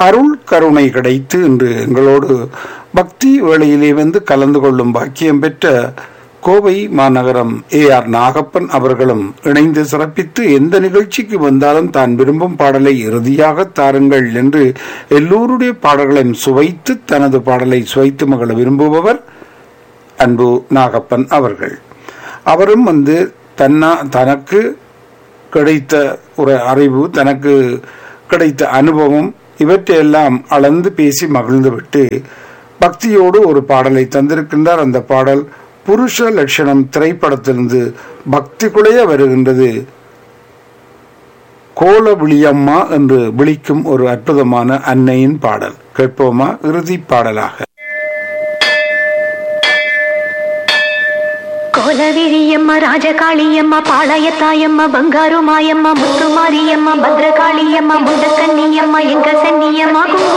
அருள் கருணை கிடைத்து இன்று எங்களோடு பக்தி வேளையிலே வந்து கலந்து கொள்ளும் பாக்கியம் பெற்ற கோவை மாநகரம் ஏ ஆர் நாகப்பன் அவர்களும் இணைந்து சிறப்பித்து எந்த நிகழ்ச்சிக்கு வந்தாலும் தான் விரும்பும் பாடலை இறுதியாக தாருங்கள் என்று எல்லோருடைய பாடல்களையும் சுவைத்து தனது பாடலை சுவைத்து மகள விரும்புபவர் அன்பு நாகப்பன் அவர்கள் அவரும் வந்து தன்னா தனக்கு கிடைத்த ஒரு அறிவு தனக்கு கிடைத்த அனுபவம் இவற்றையெல்லாம் அளந்து பேசி மகிழ்ந்துவிட்டு பக்தியோடு ஒரு பாடலை தந்திருக்கின்றார் அந்த பாடல் புருஷ லட்சணம் திரைப்படத்திலிருந்து பக்தி குலைய வருகின்றது கோல விளியம்மா என்று விளிக்கும் ஒரு அற்புதமான அன்னையின் பாடல் கேட்போமா இறுதி பாடலாக கோலவிழியம்மா ராஜகாளியம்மா பாளையத்தாயம்மா பங்காரு மாயம்மா முத்துமாரியம்மா பத்ரகாளியம்மா முண்டக்கண்ணியம்மா எங்க சன்னியம்மா குங்கும